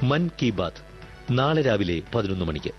മൻ കി ബാത്ത് നാളെ രാവിലെ പതിനൊന്ന് മണിക്ക്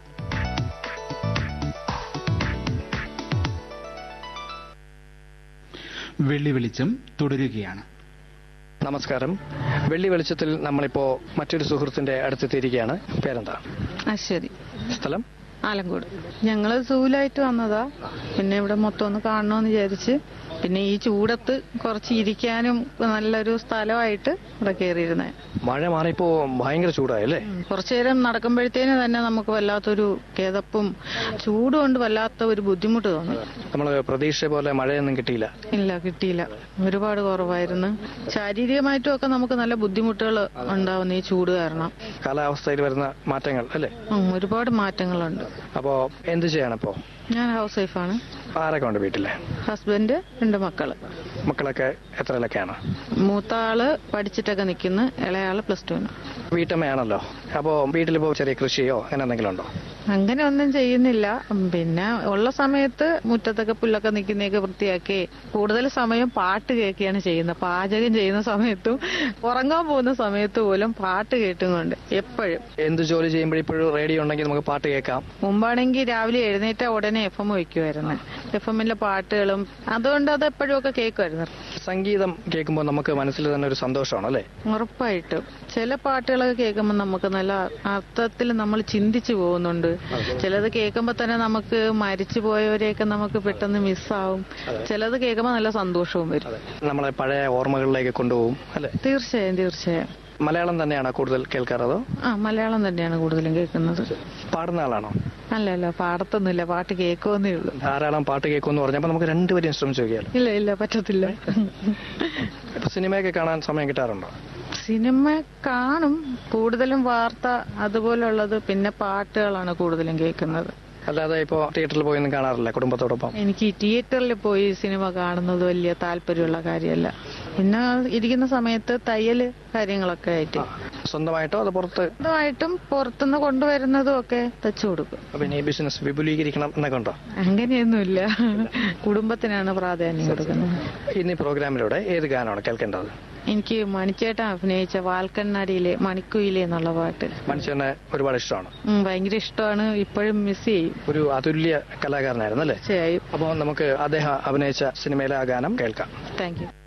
വെള്ളി വെളിച്ചം തുടരുകയാണ് നമസ്കാരം വെള്ളി വെളിച്ചത്തിൽ നമ്മളിപ്പോ മറ്റൊരു സുഹൃത്തിന്റെ അടുത്തെത്തിയിരിക്കുകയാണ് പേരെന്താ അശ്വതി സ്ഥലം ആലങ്കോട് ഞങ്ങള് സൂലായിട്ട് വന്നതാ പിന്നെ ഇവിടെ മൊത്തം ഒന്ന് കാണണമെന്ന് വിചാരിച്ച് പിന്നെ ഈ ചൂടത്ത് കുറച്ച് ഇരിക്കാനും നല്ലൊരു സ്ഥലമായിട്ട് ഇവിടെ കയറിയിരുന്നേ മഴ മാറിയപ്പോ ഭയങ്കര ചൂടായല്ലേ കുറച്ചു നേരം നടക്കുമ്പോഴത്തേന് തന്നെ നമുക്ക് വല്ലാത്തൊരു കിതപ്പും ചൂട് കൊണ്ട് വല്ലാത്ത ഒരു ബുദ്ധിമുട്ട് തോന്നി നമ്മൾ പ്രതീക്ഷ പോലെ മഴയൊന്നും കിട്ടിയില്ല ഇല്ല കിട്ടിയില്ല ഒരുപാട് കുറവായിരുന്നു ശാരീരികമായിട്ടും ഒക്കെ നമുക്ക് നല്ല ബുദ്ധിമുട്ടുകൾ ഉണ്ടാവുന്നു ഈ ചൂട് കാരണം കാലാവസ്ഥയിൽ വരുന്ന മാറ്റങ്ങൾ അല്ലേ ഉം, ഒരുപാട് മാറ്റങ്ങളുണ്ട് അപ്പോ എന്ത് ചെയ്യണിപ്പോ ഞാൻ ഹൗസ് വൈഫാണ് ആരൊക്കെ ഉണ്ട് വീട്ടില് ഹസ്ബൻഡ് രണ്ട് മക്കള് മക്കളൊക്കെ എത്രയിലൊക്കെയാണ് മൂത്ത ആള് പഠിച്ചിട്ടൊക്കെ നിൽക്കുന്നു ഇളയാള് പ്ലസ് ടുവിന് വീട്ടമ്മയാണല്ലോ അപ്പോ വീട്ടിലിപ്പോ ചെറിയ കൃഷിയോ അങ്ങനെ എന്തെങ്കിലും ഉണ്ടോ അങ്ങനെ ഒന്നും ചെയ്യുന്നില്ല ഉം, പിന്നെ ഉള്ള സമയത്ത് മുറ്റത്തൊക്കെ പുല്ലൊക്കെ നിൽക്കുന്നതൊക്കെ വൃത്തിയാക്കി കൂടുതൽ സമയം പാട്ട് കേൾക്കുകയാണ് ചെയ്യുന്നത് പാചകം ചെയ്യുന്ന സമയത്തും ഉറങ്ങാൻ പോകുന്ന സമയത്ത് പോലും പാട്ട് കേട്ടും കൊണ്ട് എപ്പോഴും എന്ത് ജോലി ചെയ്യുമ്പോഴിപ്പോഴും റേഡിയോ ഉണ്ടെങ്കിൽ നമുക്ക് പാട്ട് കേൾക്കാം മുമ്പാണെങ്കിൽ രാവിലെ എഴുന്നേറ്റ ഉടനെ എഫ് എം വയ്ക്കുമായിരുന്നു എഫ് എമ്മിലെ പാട്ടുകളും അതുകൊണ്ട് അത് എപ്പോഴും ഒക്കെ കേൾക്കുമായിരുന്നു സംഗീതം കേൾക്കുമ്പോൾ നമുക്ക് മനസ്സിൽ തന്നെ ഒരു സന്തോഷമാണ് അല്ലേ ഉറപ്പായിട്ടും ചില പാട്ടുകളൊക്കെ കേൾക്കുമ്പോൾ നമുക്ക് നല്ല അർത്ഥത്തിൽ നമ്മൾ ചിന്തിച്ചു പോകുന്നുണ്ട് ചിലത് കേൾക്കുമ്പോൾ തന്നെ നമുക്ക് മരിച്ചു പോയവരെയൊക്കെ നമുക്ക് പെട്ടെന്ന് മിസ്സാവും ചിലത് കേൾക്കുമ്പോൾ നല്ല സന്തോഷവും വരും നമ്മളെ പഴയ ഓർമ്മകളിലേക്ക് കൊണ്ടുപോകും അല്ലേ തീർച്ചയായും തീർച്ചയായും മലയാളം തന്നെയാണോ കൂടുതൽ കേൾക്കാറതോ ആ മലയാളം തന്നെയാണ് കൂടുതലും കേൾക്കുന്നത് പാടുന്ന ആളാണോ അല്ല അല്ല പാടത്തൊന്നുമില്ല പാട്ട് കേൾക്കുമെന്നേ ഉള്ളൂ ധാരാളം പാട്ട് കേൾക്കുമെന്ന് പറഞ്ഞപ്പോൾ നമുക്ക് രണ്ടുപേരും ശ്രമിച്ചു നോക്കിയാലോ ഇല്ല ഇല്ല പറ്റത്തില്ല ഇപ്പൊ സിനിമയൊക്കെ കാണാൻ സമയം കിട്ടാറുണ്ടോ സിനിമ കാണും കൂടുതലും വാർത്ത അതുപോലുള്ളത് പിന്നെ പാട്ടുകളാണ് കൂടുതലും കേൾക്കുന്നത് അല്ലാതെ ഇപ്പോ തിയേറ്ററിൽ പോയി ഒന്നും കാണാറില്ല കുടുംബത്തോടൊപ്പം എനിക്ക് ഈ തിയേറ്ററിൽ പോയി സിനിമ കാണുന്നത് വലിയ താല്പര്യമുള്ള കാര്യമല്ല പിന്നെ ഇരിക്കുന്ന സമയത്ത് തയ്യല് കാര്യങ്ങളൊക്കെ ആയിട്ട് സ്വന്തമായിട്ടോ അത് പുറത്ത് ഇതുമായിട്ടും പുറത്തുനിന്ന് കൊണ്ടുവരുന്നതും ഒക്കെ തച്ചു കൊടുക്കും പിന്നെ ഈ ബിസിനസ് വിപുലീകരിക്കണം എന്നൊക്കെ ഉണ്ടോ അങ്ങനെയൊന്നുമില്ല കുടുംബത്തിനാണ് പ്രാധാന്യം കൊടുക്കുന്നത് ഇന്ന് ഈ പ്രോഗ്രാമിലൂടെ ഏത് ഗാനമാണ് കേൾക്കേണ്ടത് എനിക്ക് മണിച്ചേട്ടൻ അഭിനയിച്ച വാൽക്കണ്ണാടിയിലെ മണിക്കുയിലെ എന്നുള്ള പാട്ട് മനുഷ്യനെ ഒരുപാട് ഇഷ്ടമാണ് ഉം, ഭയങ്കര ഇഷ്ടമാണ് ഇപ്പോഴും മിസ് ചെയ്യും ഒരു അതുല്യ കലാകാരനായിരുന്നു അല്ലേ തീർച്ചയായും അപ്പോൾ നമുക്ക് അദ്ദേഹം അഭിനയിച്ച സിനിമയിലെ ആ ഗാനം കേൾക്കാം താങ്ക് യു